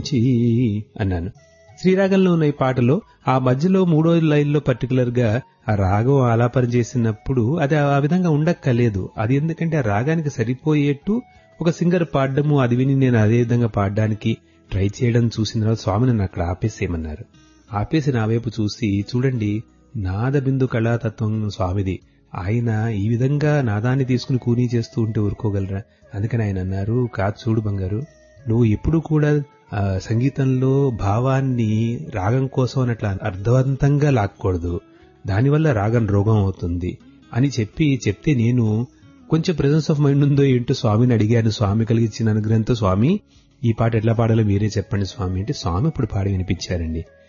నుంచి అన్నాను శ్రీరాగంలో ఉన్న ఈ పాటలో ఆ మధ్యలో మూడో లైన్లో పర్టికులర్ గా ఆ రాగం ఆలాపన చేసినప్పుడు అది ఆ విధంగా ఉండక్కలేదు అది ఎందుకంటే ఆ రాగానికి సరిపోయేట్టు ఒక సింగర్ పాడడము అది విని నేను అదే విధంగా పాడడానికి ట్రై చేయడం చూసిన తర్వాత స్వామి నన్ను అక్కడ ఆపేసేయమన్నారు ఆపేసి నా వైపు చూసి చూడండి నాద బిందు కళాతత్వం స్వామిది ఆయన ఈ విధంగా నాదాన్ని తీసుకుని కూనీ చేస్తూ ఉంటే ఊరుకోగలరా అందుకని ఆయన అన్నారు కాదు చూడు బంగారు నువ్వు ఎప్పుడు కూడా ఆ, సంగీతంలో భావాన్ని రాగం కోసం అని అట్లా అర్థవంతంగా లాక్కూడదు దానివల్ల రాగం రోగం అవుతుంది అని చెప్పి చెప్తే నేను కొంచెం ప్రెజెన్స్ ఆఫ్ మైండ్ ఉందో ఏంటో స్వామిని అడిగాను స్వామి కలిగించిన అనుగ్రహంతో స్వామి ఈ పాట ఎట్లా పాడాలో మీరే చెప్పండి స్వామి అంటే స్వామి ఇప్పుడు పాడి వినిపించారండి